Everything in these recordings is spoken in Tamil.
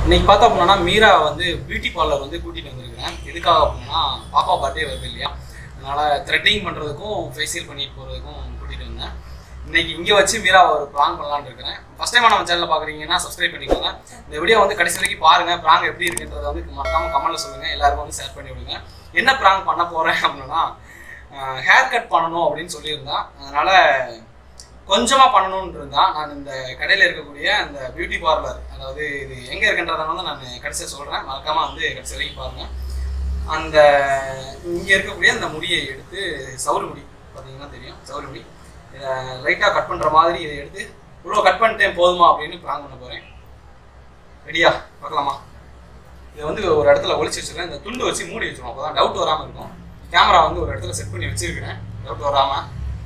இன்னைக்கு பார்த்தா அப்படின்னா மீரா வந்து பியூட்டி பார்லர் வந்து கூட்டிட்டு வந்திருக்கிறேன் எதுக்காக அப்படின்னா பாப்பா பர்த்டே வருது இல்லையா அதனால த்ரெட்டிங் பண்றதுக்கும் ஃபேஷியல் பண்ணிட்டு போறதுக்கும் கூட்டிட்டு வந்தேன் இன்னைக்கு இங்க வச்சு மீரா ஒரு ப்ராங்க் பண்ணலாம்னு இருக்கிறேன் ஃபர்ஸ்ட் டைம் நம்ம சேனல் பாக்குறீங்கன்னா சப்ஸ்கிரைப் பண்ணிக்கோங்க இந்த வீடியோ வந்து கடைசி வரைக்கும் பாருங்க ப்ராங்க் எப்படி இருக்குன்றத வந்து மறக்காம கமெண்ட்ல சொல்லுங்க எல்லாருக்கும் வந்து ஷேர் பண்ணி விடுங்க என்ன ப்ராங்க் பண்ண போறேன் அப்படின்னா ஹேர் கட் பண்ணணும் அப்படின்னு சொல்லியிருந்தேன் அதனால கொஞ்சமா பண்ணணும்னு இருந்தா நான் இந்த கடையில இருக்கக்கூடிய அந்த பியூட்டி பார்லர் அதாவது இது எங்க இருக்குன்றத வந்து நான் கடைசியா சொல்றேன் மறக்காம வந்து கடைசி வரைக்கும் பாருங்க அந்த இங்க இருக்கக்கூடிய அந்த முடியை எடுத்து சவுறு முடி பார்த்தீங்கன்னா தெரியும் சவுறு முடி இதை லைட்டாக கட் பண்ற மாதிரி இதை எடுத்து இவ்வளோ கட் பண்ணிட்டேன் போதுமா அப்படின்னு ப்ராங்க் பண்ண போறேன் ரெடியா பார்க்கலாமா இதை வந்து ஒரு இடத்துல ஒளிச்சு வச்சிருக்கேன் இந்த துண்டு வச்சு மூடி வச்சிருவோம் அப்பதான் டவுட் வராமல் இருக்கும் கேமரா வந்து ஒரு இடத்துல செட் பண்ணி வச்சிருக்கிறேன் டவுட் வராமல்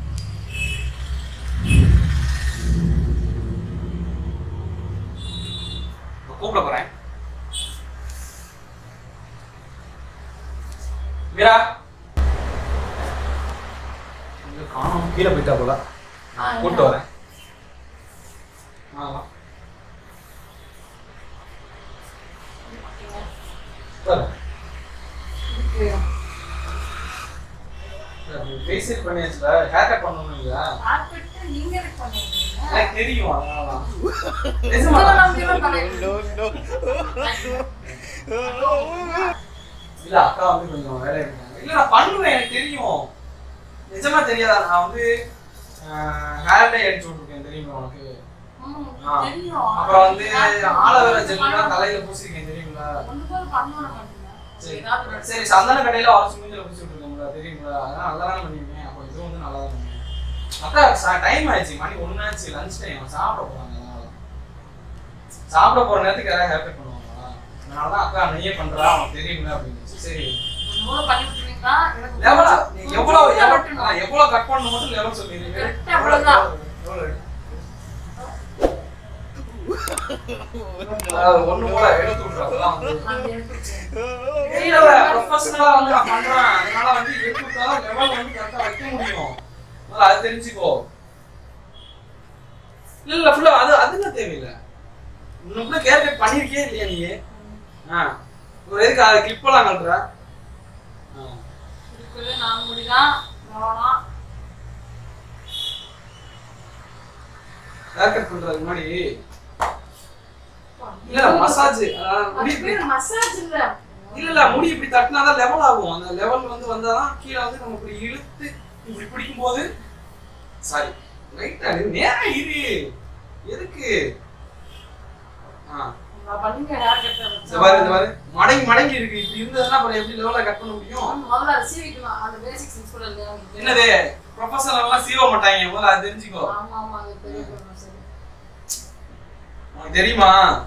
இப்ப கூப்பிட போறேன் மீரா இங்க காணோம் கீழே போயிட்டா போல நான் கூப்பிட்டு வரேன் ஆ வா. உட்காரு. ஃபேஷியல் பண்ணியாச்சுல ஹேர் கட் பண்ணணும் இல்லையா நீங்க எனக்கு பண்ணுவீங்க எனக்கு தெரியும் அதனால தான். உங்களை நிஜமா? நம்பி தான் பண்ணுவீங்க. இல்ல அக்கா வந்து கொஞ்சம் வேலை இருக்காங்க இல்ல நான் பண்ணுவேன் எனக்கு தெரியும் நிஜமா தெரியாதா நான் வந்து ஹேர் டை அடிச்சு விட்டுருக்கேன் தெரியுமா உனக்கு ம், ஆ. தெரியும். அப்புறம் வந்து நான் ஆலோவேரா ஜெல்லாம் தலையில பூசிருக்கேன் தெரியுங்களா ஒண்ணு போல பண்ண மாட்டீங்க. சரி. ஏதாவது ஒரு- சரி சந்தன கடையில அரைச்சு மூஞ்சில பூசி விட்டுருக்கோம்ல தெரியுங்களா அதெல்லாம் நல்லா தான் பண்ணுவீங்க அப்போ இது வந்து நல்லா தான் பண்ணுவீங்க அக்கா டைம் ஆயிடுச்சு மணி ஒன்னாச்சு லஞ்ச் டைம் சாப்பிட போறாங்க அதனால சாப்பிட போற நேரத்துக்கு யாராவது ஹேர் கட் பண்ணுவாங்களா அதனால தான் அக்கா நீயே பண்றா அவனுக்கு தெரியுங்களா அப்படின்னு சரி ஒண்ணு போல பண்ணி விட்டுருவீங்களா? எனக்கு லெவலா நீ எவ்வளவு கொஞ்சம் எவ்வளவு மட்டும் நான் எவ்வளவு கட் பண்ணணும் மட்டும் லெவல் சொல்லிருங்க Correct ஆ அவ்வளவுதான். எவ்வளவு அதாவது ஒண்ணு போல எடுத்து விட்றதெல்லாம் வந்து நான் எடுத்து வச்சேன். தெரியல ப்ரொஃபஷனலா வந்து நான் பண்றேன் அதனால வந்து எடுத்து விட்டாலும் லெவல் வந்து கரெக்டா வைக்க முடியும் முதல்ல அது தெரிஞ்சுக்கோ இல்ல இல்ல ஃபுல்லா அது அதுல தேவையில்லை இன்னும் கூட கேர் கட் பண்ணிருக்கே இல்லையா நீ ஆ ஒரு எதுக்கு அதை கிளிப் எல்லாம் கட்டுற ஆ இருக்குது, நான் முடிதான், கவனம். ஹேர் கட் பண்றதுக்கு முன்னாடி இல்ல மசாஜ் முடி அது இப்படி பேரு massage இல்ல. இல்ல இல்ல முடி இப்படி தட்டினாதான் லெவல் ஆகும் அந்த லெவல் வந்து வந்தாதான் கீழே வந்து நம்ம இப்படி இழுத்து இப்படி பிடிக்கும் போது சாரி ரைட்டா நேரம் இரு எதுக்கு ஆ நான் பண்ணுங்க hair cut அ இந்த பாரு இந்த வச்சா. பாரு மடங்கி மடங்கி இருக்கு இப்படி இருந்ததுன்னா அப்புறம் எப்படி லெவலா கட் பண்ண முடியும் முதல்ல அதை சீவிக்கலாம். அந்த basic sense கூட இல்லையா உங்களுக்கு? என்னது ப்ரொஃபஷனல் எல்லாம் சீவ மாட்டாங்க முதல்ல அது தெரிஞ்சுக்கோ ஆமா, ஆமா, அது பெரிய problem, சரி. உனக்கு தெரியுமா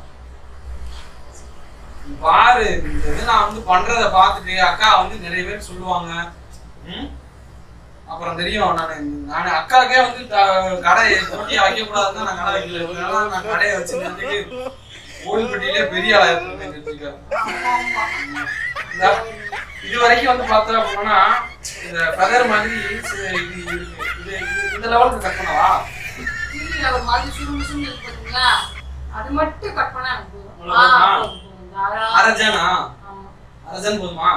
பாரு இந்த இது நான் வந்து பண்றத பார்த்துட்டு அக்கா வந்து நிறைய பேர் சொல்லுவாங்க ம்? அப்புறம் தெரியும் நான் நான் அக்காக்கே வந்து த- கடை போட்டியா வைக்க கூடாதுன்னு நான் கடை வைக்கல இதனால நான் கடையை வச்சிருந்ததுக்கு கோவில்பட்டியிலே பெரிய ஆளா இருந்தேன் தெரிஞ்சுக்க. இந்த- இது வரைக்கும் வந்து பார்த்தா அப்படின்னா இந்த ஃபெதர் மாதிரி சி- இது இருக்கு இது இது- இந்த லெவலுக்கு கட் பண்ணவா கீழே ஒரு மாதிரி சுருண்டு சுருண்டு இருக்கு பாத்தீங்களா? அது மட்டும் cut பண்ணா எனக்கு போதும். ஆ, அவ்வளவுதானா? போதும், போதும். தாராளமா. அரஜனா ஆமா. அரஜன் போதுமா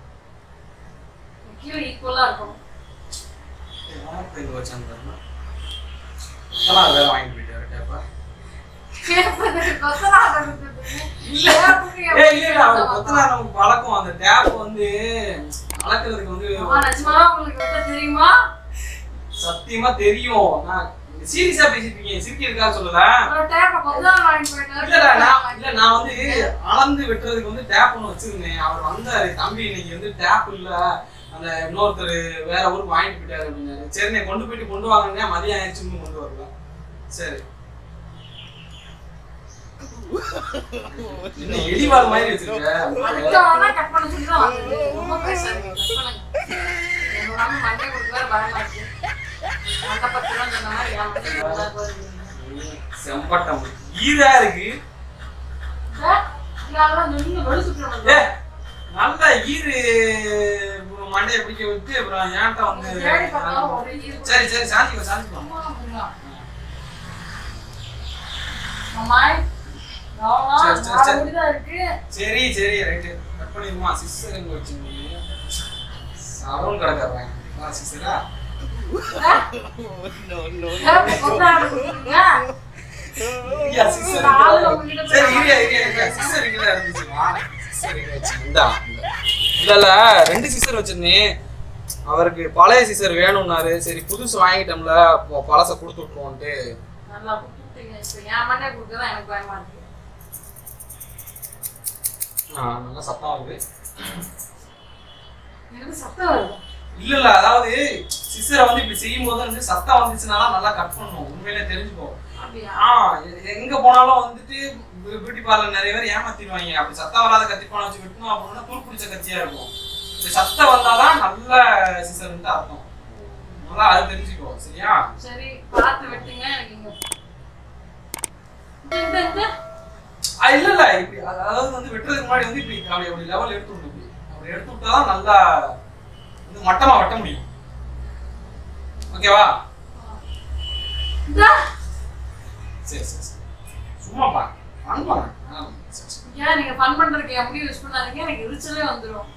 கீழே equal ஆ இருக்கணும். இது வச்சாங்க இதெல்லாம் வேற வாங்கிட்டு போயிட்டாரு டேப்பா கேட்பதுக்கு கொத்தனார் இருக்குது. கேட்புக்கு ஏய் இல்ல இல்ல அவர் எப்படி கொத்தனா நமக்கு பழக்கம் அந்த டேப் வந்து அளக்கிறதுக்கு வந்து அம்மா, நிஜமா உங்களுக்கு வெட்ட தெரியுமா சத்தியமா தெரியும் நான் சீரியஸா பேசிட்டு இருக்கீங்க சிரிக்கிறதுக்காக சொல்லல ஒரு டேப்பை கொத்தனார் வாங்கிட்டு போயிட்டாரு. இல்லடா நான் இல்ல நான் வந்து அளந்து வெட்டுறதுக்கு வந்து டேப் ஒண்ணு வச்சிருந்தேன் அவர் வந்தாரு தம்பி இன்னைக்கு வந்து டேப் இல்ல அந்த இன்னொருத்தர் வேற ஊருக்கு வாங்கிட்டு போயிட்டாரு அப்படின்னாரு சரி நீ கொண்டு போயிட்டு கொண்டு வாங்கினே மதியம் ஆயிடுச்சுன்னு கொண்டு வரல சரி என்ன எலிவால் மாதிரி வச்சிருக்க அதுக்காக தான் cut பண்ண சொல்லி தான் வந்தது. ரொம்ப பேசாதீங்க, cut பண்ணுங்க. என்னோட அம்மா மண்டை கொடுக்க வேற பயமா இருக்கு. மண்டை பத்து ரூபான்னு சொன்ன மாதிரி என் மண்டை கொடுக்க வேற போகுது. செம்பட்டம் ஈரா இருக்கு சார், இதெல்லாம் நின்னு வெளுத்துட்டு ஏ நல்ல ஈரு மண்டையை பிடிக்க விட்டு அப்புறம் ஏன்ட்ட வந்து தேடி பார்த்தாலும் ஒரு ஈரு கூட சரி சரி சாந்திக்கோ சாந்திக்கோ அம்மா, அம்மா. அம்மாய், ஆமா, சரி, சரி, நாலு சரி. முடிதான் இருக்கு சரி சரி ரைட்டு கட் பண்ணிடுமா சிஸ்டர் எங்க வச்சுருந்தீங்க சரவண் கிடக்காரன் சிஸ்டரா ஐயா, sister நாலு இங்க- உங்ககிட்ட சரி இரியா இரியா இரியா சிஸ்டர் இங்க தான் இருந்துச்சு வா சிஸ்டர் இங்க வச்சு இந்தா இந்த. இல்ல இல்ல ரெண்டு சிஸ்டர் வச்சிருந்தேன் அவருக்கு பழைய சிஸ்டர் வேணும்னாரு சரி புதுசு வாங்கிட்டோம்ல அப்போ பழச கொடுத்து விட்டுருவோன்ட்டு நல்லா கொடுத்துட்டீங்க. இப்ப என் மண்டை கொடுக்கதான் எனக்கு பயமா இருக்கு. ஆ, நல்லா சத்தம் வருது எனக்கு சத்தம் வருது. இல்ல இல்ல அதாவது சிஸ்டரை வந்து இப்படி செய்யும் போது வந்து சத்தம் வந்துச்சுன்னா நல்லா கட் பண்ணணும் உண்மையிலே தெரிஞ்சுக்கோ அப்படியா? ஆ எ- எங்க போனாலும் வந்துட்டு பியூட்டி பார்லர் நிறைய பேர் ஏமாத்திடுவாங்க அப்படி சத்தம் வராத கத்திப்பான வச்சு வெட்டணும் அப்படின்னா துரு பிடிச்ச கத்தியா இருக்கும் இப்படி சத்தம் வந்தாதான் நல்ல சிஸ்டர்ன்ட்டு அர்த்தம் நல்லா அது தெரிஞ்சுக்கோ சரியா சரி, பார்த்து வெட்டுங்க. எனக்கு இங்க- இந்த- இந்த- இந்த. ஆ, இல்ல இல்ல இப்படி அ- அதாவது வந்து வெட்டுறதுக்கு முன்னாடி வந்து இப்படி அப்படி அப்படி லெவல் எடுத்து விட்டு இப்படி. அப்படி எடுத்து விட்டாதான் நல்லா வந்து மட்டமா வெட்ட முடியும் ஓகேவா இந்தா. சரி சரி சரி சும்மா பா அனுப்பாங்க சரி சரி ஏன் நீங்க fun பண்றதுக்கு என் முடியை use பண்ணாதீங்க. எனக்கு எரிச்சலே வந்துரும்.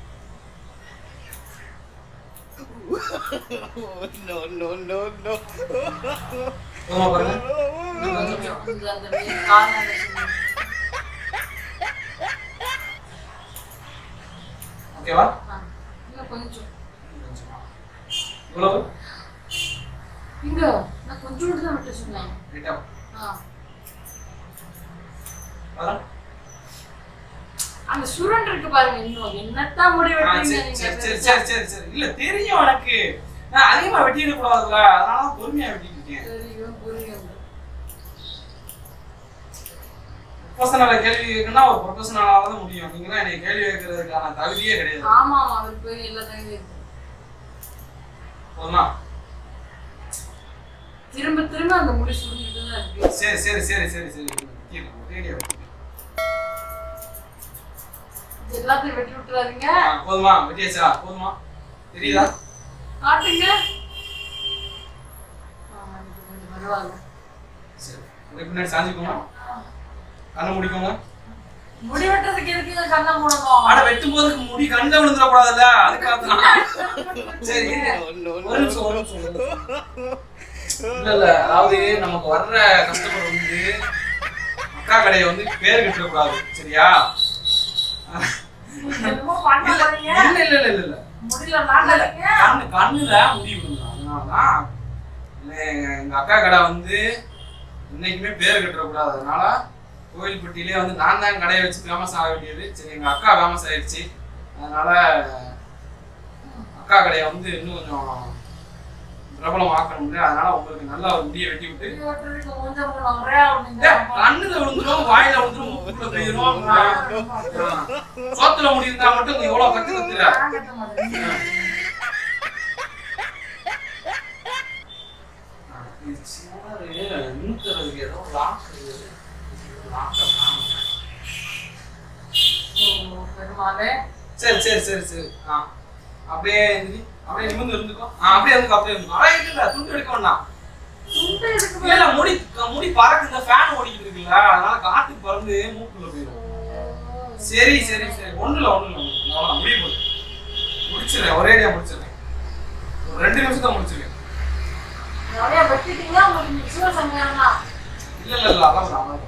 no, no, no, no. போதுமா பாருங்க இன்னும் கொஞ்சம் இந்த அந்த மே- corner ல இருக்கு. ஓகேவா ஆ, இன்னும் கொஞ்சம் இவ்வளவு இங்க நான் கொஞ்சோண்டு தான் விட்டு சொன்னேன் ரைட்டா ஆ. அதான் அந்த சுருண்டு இருக்கு பாருங்க இன்னும் என்னத்தான் முடி ஆ, வெட்டுறீங்க சரி, நீங்க சரி, சரி, பெருசா? சரி, சரி, சரி. இல்ல தெரியும் எனக்கு நான் அதிகமா வெட்டிட கூடாதுல்ல அதனால தான் பொறுமையா வெட்டிட்டு இருக்கேன் தெரியும் புரியும் ப்ரொஃபஷனல கேள்வி கேட்கணும்னா ஒரு ப்ரொஃபஷனலால தான் முடியும் நீங்களாம் என்னை கேள்வி கேட்கறதுக்கான தகுதியே கிடையாது ஆமா ஆமா அவருக்கு போய் எல்லா தகுதியும் இருக்கு போதுமா திரும்ப திரும்ப அந்த முடி சுருங்கிட்டு தான் இருக்கு சரி சரி சரி சரி சரி வெட்டிடலாம், ஒரேடியா வெட்டிடலாம். இது எல்லாத்தையும் வெட்டி விட்டுறாதீங்க ஆ, போதுமா வெட்டியாச்சா போதுமா தெரியுதா காட்டுங்க ஆ, இது கொஞ்சம் பரவாயில்ல சரி அப்படியே பின்னாடி சாஞ்சிக்கோங்க கண்ணை முடிக்கோங்க முடி வெட்டுறதுக்கு எதுக்கு கண்ணை மூடணும் ஆனா வெட்டும் போது முடி கண்ணில் விழுந்துட கூடாதுல்ல அதுக்காக தான் சரி இருங்க. No, no, ஒரு நிமிஷம் ஒரு நிமிஷம் ஒரு நிமிஷம். இல்ல இல்ல அதாவது நமக்கு வர்ற கஸ்டமர் வந்து அக்கா கடையை வந்து பேர் கட்ட கூடாது சரியா என்னமோ பண்ண இல்ல போறீங்க இல்ல இல்ல இல்ல இல்ல இல்ல முடியல மாட்டாதீங்க கண்ணு கண்ணுல முடி விழுந்துடும் அதனாலதான் இல்ல, எங்க- எங்க அக்கா கடை வந்து இன்னைக்குமே பேர் கட்ட கூடாது அதனால கோயில்பட்டியிலே வந்து நான் தான் கடையை வச்சு ஃபேமஸ் ஆக வேண்டியது சரி எங்க அக்கா ஃபேமஸ் ஆயிடுச்சு அதனால அக்கா கடையை வந்து இன்னும் கொஞ்சம் பிரபலம் ஆக்கணும்ல அதனால உங்களுக்கு நல்லா ஒரு முடியை வெட்டி விட்டு முடி வெட்டுறதுக்கு கொஞ்சம் மூலம் ஒரே ஆள் நீங்க. டேய், கண்ணுல விழுந்துரும் வாயில விழுந்துரும் மூக்குல போயிரும் ஆ. சோத்துல முடி இருந்தா மட்டும் நீ எவ்வளவு கத்து கத்துற நான் கட்ட மாட்டேன். ஓ, பெருமாளே சரி சரி சரி சரி ஆ அப்படியே எந்திரி அப்படியே நிமிர்ந்து இருந்துக்கோ ஆ அப்படியே இருந்துக்கோ அப்படியே இருந்துக்கோ அட இல்ல துண்டு எடுக்க வேண்டாம் துண்டு எதுக்கு இல்ல இல்ல முடி முடி பறக்கு இந்த ஃபேன் ஓடிக்கிட்டு இருக்குல்ல அதனால காத்துக்கு பறந்து மூக்குல போயிடும் சரி சரி சரி ஒண்ணுல ஒண்ணுல ஒண்ணுல அவ்வளவுதான் முடிய போகுது முடிச்சிடுறேன் ஒரேடியா முடிச்சிடுறேன் ஒரு ரெண்டு நிமிஷத்துல முடிச்சிருக்கேன் நிறைய வெட்டிட்டீங்கன்னா உங்களுக்கு சிவசங்கரம் தான் இல்ல இல்ல இல்ல அதான் அதான்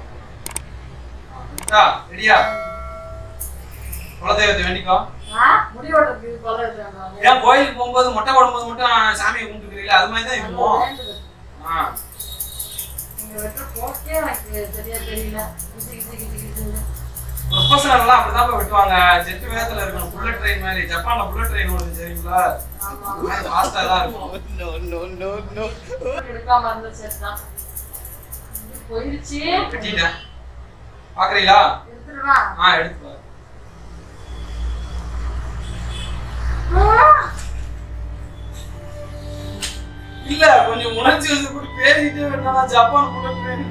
ஆ ரெடியா குலதெய்வத்தை வேண்டிக்கோ ஆ? முடி வெட்டுறதுக்கு கொலை எடுத்துறாங்க. ஏன் கோயிலுக்கு போகும்போது மொட்டை போடும்போது மட்டும் சாமியை கும்பிட்டுக்கிறீங்களா அது மாதிரி தான் இருக்கும் வேண்டுதல். ஆ நீங்க வெட்டுற போக்கே எனக்கு சரியா தெரியல கிச்சு கிச்சு கிச்சு கிச்சுன்னு. ப்ரொஃபஷனல்லாம் அப்படிதான் போய் வெட்டுவாங்க ஜெட் வேகத்துல இருக்கணும் புல்லட் ட்ரெயின் மாதிரி ஜப்பான்ல புல்லட் ட்ரெயின் ஓடுது சரிங்களா ஆமா. அது மாதிரி ஃபாஸ்டா தான் இருக்கும் No, no, no, no. எடுக்காம இருந்த சரி தான் இது போயிடுச்சு வெட்டிட்டேன் பாக்குறீங்களா எடுத்துருவா ஆ எடுத்து பாரு இல்ல கொஞ்சம் உணர்ச்சி வந்து கூட பேசிட்டே வெட்டினா ஜப்பான் புல்லட் ட்ரெயின்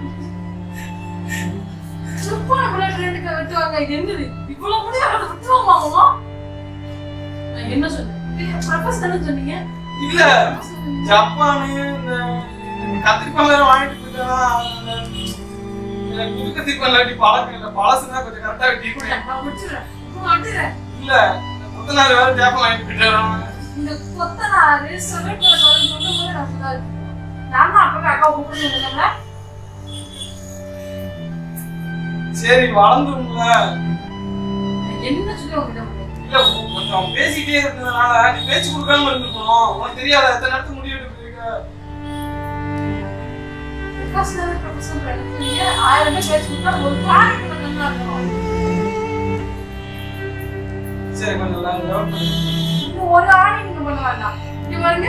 சுப்பான புல்லட் ரெண்டுக்கு வெட்டுவாங்க இது என்னது இவ்வளவு முடியும் அதை விட்டுருவோமா நான் என்ன சொன்னேன் ப்ரொஃபஸர் சொன்னீங்க இல்ல ஜப்பானு இந்த கத்திரிக்காய் வேற வாங்கிட்டு போயிட்டா எனக்கு முறுக்கு தீபம் இல்லாட்டி பழக்கம் இல்லை பழசுனா கொஞ்சம் கரெக்டா வெட்டி கொடு. நான் முடிச்சிடுறேன் இப்போ வந்துடுறேன் இல்ல முத்தனார் வேற ஜாப்பம் வாங்கிட்டு போயிட்டாரு இந்த கொத்தனாரு சிறைக்குள்ள சொல்லும் போது நான் சொல்லாது நான் தான் அப்பவே அக்கா கூப்பிட்டு சரி வளர்ந்துருங்கள என்ன சொல்லி உங்ககிட்ட முடியும் இல்ல உ- கொஞ்சம் பேசிட்டே இருந்ததுனால நீ பேச்சு கொடுக்காம இருந்திருக்கணும் உனக்கு தெரியாத எத்தனை நேரத்துக்கு முடிவு எடுக்கிறீங்க ப்ரொஃபஷனல் ப்ரொஃபஷனல் எடுக்கிறீங்க ஆயிரம் பேர் பேச்சு கொடுத்தா ஒரு கிளாரிட்டி மட்டும் தான் இருக்கணும் சரி கொஞ்சம் நல்லா develop பண்ணு. இன்னும் ஒரு ஆணி நீங்க பண்ண வேண்டாம் இங்க பாருங்க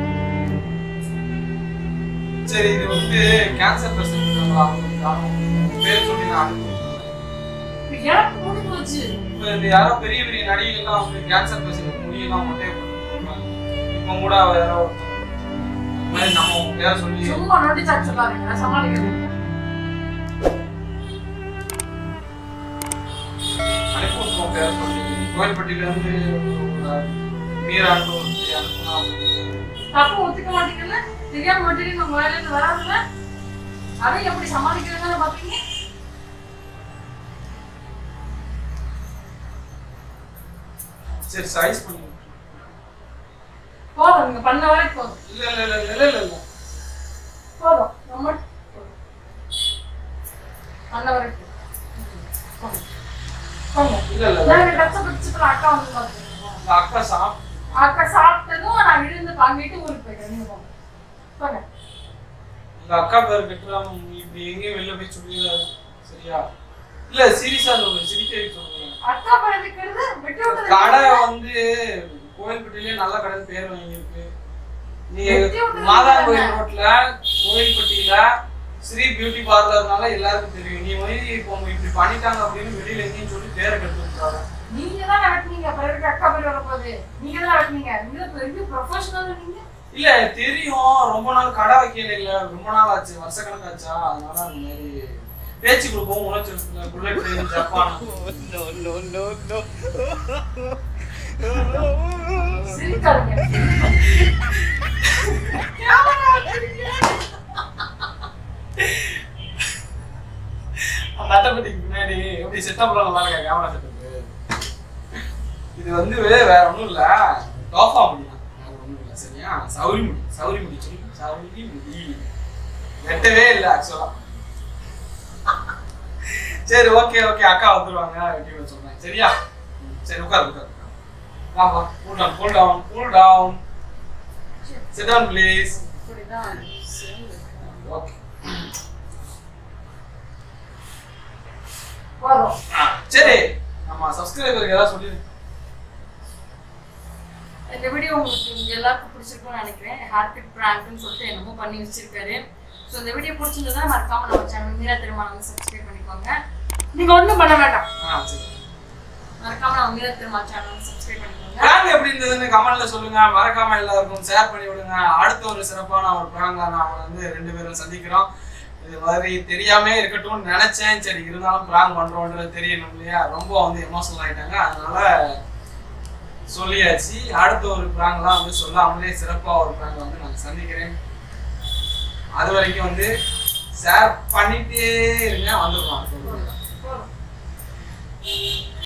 சரி இது வந்து கேன்சர் பேஷண்ட் பேர் சொல்லி நான் அனுப்புறேன் இப்ப எனக்கு முடிஞ்சு போச்சு இப்ப இந்த யாரோ பெரிய பெரிய நடிகைகள்லாம் வந்து கேன்சர் பேஷண்ட் முடியெல்லாம் மொட்டையை போட்டுருக்காங்க இப்போ கூட யாரோ ஒருத்தர் இந்த மாதிரி நம்ம பேரை சொல்லி சும்மா நோட்டி சாட் சொல்லாதீங்க நான் சமாளிக்கிறேன் அனுப்பி விட்டுருவோம் பேரை சொல்லி கோயில்பட்டியில இருந்து ஒரு மீரான்னு ஒருத்தி அனுப்புனா அப்படின்னு. தப்பு ஒத்துக்க மாட்டீங்கல்ல தெரியாம மாட்டீங்க உங்க வேலையில இருந்து வராதுல்ல அதை எப்படி சமாளிக்கிறதுன்னு பாத்தீங்க சரி சைஸ் பண்ணி போதும் நீங்க பண்ண வரைக்கும் போதும் இல்ல இல்ல இல்ல இல்ல இல்ல இல்ல போதும் நம்ம போதும். பண்ண வரைக்கும் போதும். போங்க. இல்ல இல்ல இல்ல நான் கஷ்டப்பட்டு அக்கா வந்து பாத்துக்கோங்க இந்த அக்கா சாப்பிட்டு அக்கா சாப்பிட்டதும் நான் விழுந்து வாங்கிட்டு ஊருக்கு போயிட்டேன் நீங்க போங்க போங்க இந்த அக்கா பேர் கட்டுறாம இப்படி எங்கேயும் வெளில போய் சொல்லிடாது சரியா இல்ல சீரியஸா சொல்லுங்க சிரிக்க சொல்லுங்க அக்கா பழகிக்கிறது விட்டு விட்டு கடை வந்து கோயில்பட்டியிலே நல்ல கடை பேர் வாங்கியிருக்கு நீ வெட்டி விட்டது மாதாங்கோயில் தானே. ரோட்ல கோயில்பட்டியில ஸ்ரீ பியூட்டி பார்லர்னால எல்லாருக்கும் தெரியும் நீ வந்து இப்போ இப்படி பண்ணிட்டாங்க அப்படின்னு வெளியில எங்கேயும் சொல்லி பேரை கெடுத்து விட்டுறாங்க நீங்க தான் வெட்டினீங்க பிறகு அக்கா பேர் வரப்போகுது நீங்க தான் வெட்டினீங்க நீங்க பெரிய ப்ரொஃபஷனல் நீங்க இல்ல தெரியும் ரொம்ப நாள் கடை வைக்கல இல்ல ரொம்ப நாள் ஆச்சு வருஷக்கணக்காச்சா அதனால அந்த மாதிரி பேச்சு கொடுப்போம் உணர்ச்சி எடுத்துல bullet train Japan no, no, no, no. சிரிக்காதீங்க கேமரா வச்சிருக்கீங்க. அந்த அட்டைப்பட்டிக்கு பின்னாடி எப்படி செட்டப்ல நல்லா இருக்கா கேமரா செட்டப் இது வந்து வேற ஒண்ணும் இல்ல டோஃபா முடி தான் வேற ஒண்ணும் இல்ல சரியா சௌரி முடி சௌரி முடி சொல்லி சௌரி முடி வெட்டவே இல்ல ஆக்சுவலா சரி ஓகே ஓகே அக்கா வந்துருவாங்க வெட்டி விட சொல்றேன் சரியா ம், சரி உட்காரு உட்காரு வா வா cool down cool down cool down sit down please இப்படிதான் சரி. ஓகே போதும் சரி நம்ம சப்ஸ்கிரைபருக்கு ஏதாவது சொல்லி இந்த வீடியோ உங்களுக்கு இங்க எல்லாருக்கும் பிடிச்சிருக்கும்னு நினைக்கிறேன் ஹேர் கட் ப்ராங்க்னு சொல்லிட்டு என்னமோ பண்ணி வச்சிருக்காரு ஸோ இந்த வீடியோ பிடிச்சிருந்ததா மறக்காம நம்ம சேனல் மீரா திருமணம் வந்து சப்ஸ்கிரைப் பண்ணிக்கோங்க நீங்க ஒண்ணும் பண்ண வேண்டாம் ஆ சரி மறக்காம நம்ம மீரா திருமணம் சேனல் வந்து சப்ஸ்கிரைப் பண்ணிக்கோங்க பிராங்க் எப்படி இருந்ததுன்னு கமெண்ட்ல சொல்லுங்க மறக்காம எல்லாருக்கும் ஷேர் பண்ணி விடுங்க அடுத்த ஒரு சிறப்பான ஒரு பிராங்க்ல நாம வந்து ரெண்டு பேரும் சந்திக்கிறோம் இது மாதிரி தெரியாம இருக்கட்டும்னு நினைச்சேன் சரி இருந்தாலும் பிராங்க் பண்றோன்றது தெரியணும் இல்லையா ரொம்ப வந்து எமோஷனல் ஆயிட்டாங்க அதனால சொல்லியாச்சு அடுத்த ஒரு பிராங்க்லாம் வந்து சொல்லாமலே சிறப்பா ஒரு பிராங்க் வந்து நான் சந்திக்கிறேன் அது வரைக்கும் வந்து ஷேர் பண்ணிட்டே இருங்க வந்துடலாம் போதும்